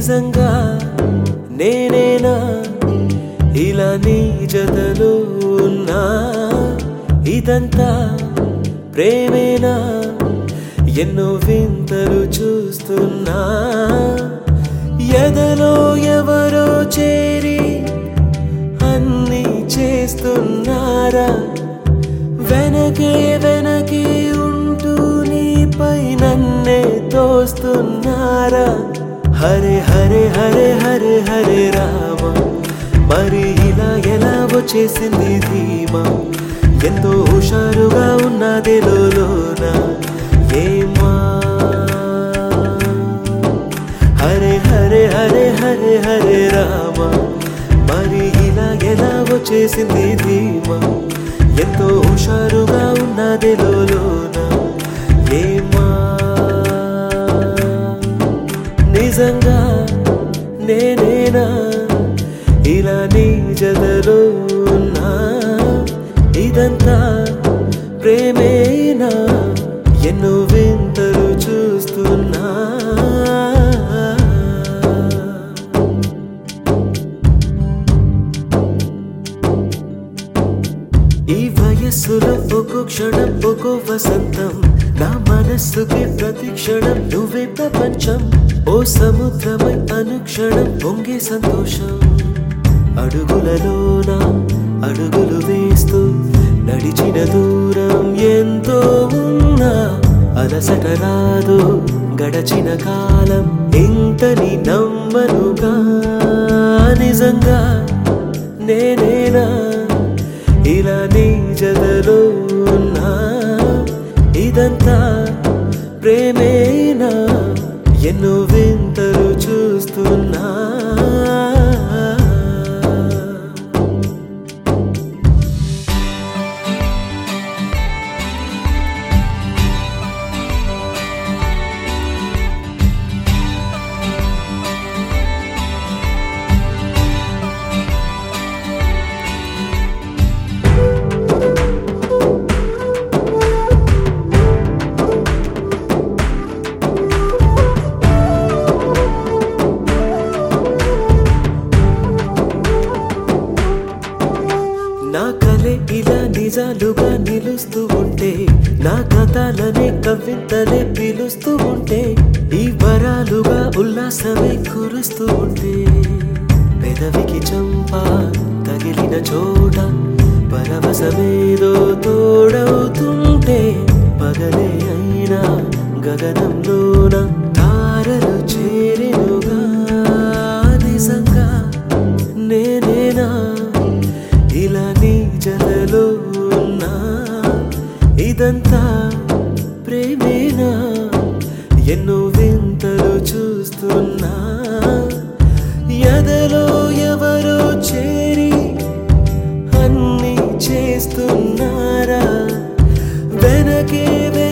నిజంగా నేనేనా ఇలా నీ జతలో ఉన్నా ఇదంతా ప్రేమేనా ఎన్నో వింతలు చూస్తున్నా ఎదలో ఎవరో చేరి అన్నీ చేస్తున్నారా వెనకే వెనకే ఉంటూ నీపై నన్నే తోస్తున్నారా హరే హరే హరే హరే హరే రామ మరి ఇలా ఎలా వచ్చేసింది ధీమా ఎంతో హుషారుగా ఉన్నది లోన ఏమా హరే హరే హరే హరే హరే రామ మరి ఇలా ఎలా వచ్చేసింది ధీమా ఎంతో హుషారుగా ఉన్నది లోన ఏమా నిజంగా నేనేనా ఇలా నీ జతలో ఉన్నా ఇదంతా ప్రేమేనా ఎన్నో వింతలు చూస్తున్నా ఈ వయస్సులో ఒక్కో క్షణం ఒక్కో వసంతం నా మనస్సుకి ప్రతి క్షణం నువ్వే ప్రపంచం ఓ సముద్రమై అనుక్షణం పొంగే సంతోషం అడుగులలోన అడుగులు వేస్తూ నడిచిన దూరం ఎంతో ఉన్నా అలసట రాదు గడచిన కాలం ఇంతని నమ్మనుగా నిజంగా నేనేనా ఇలా నీ జతలో ఉన్నా ఇదంతా ప్రేమేనా ఎన్నో వింతలు చూస్తున్నా నా కలే ఇలా నిజాలుగా నిలుస్తూ ఉంటే నా కథలనే కవితలే పిలుస్తూ ఉంటే ఈ వరాలుగా ఉల్లాసమే కురుస్తూ ఉంటే పెదవికి చంప తగిలిన చోట పరవశమేదో తోడవుతుంటే పగలే అయినా గగనంలోన తారలు చేరినుగా నిజంగా నేనేనా ఇలా నీ జతలో ఉన్నా ఇదంతా ప్రేమేనా ఎన్నో వింతలు చూస్తున్నా ఎదలో ఎవరో చేరి అన్నీ చేస్తున్నారా వెనకే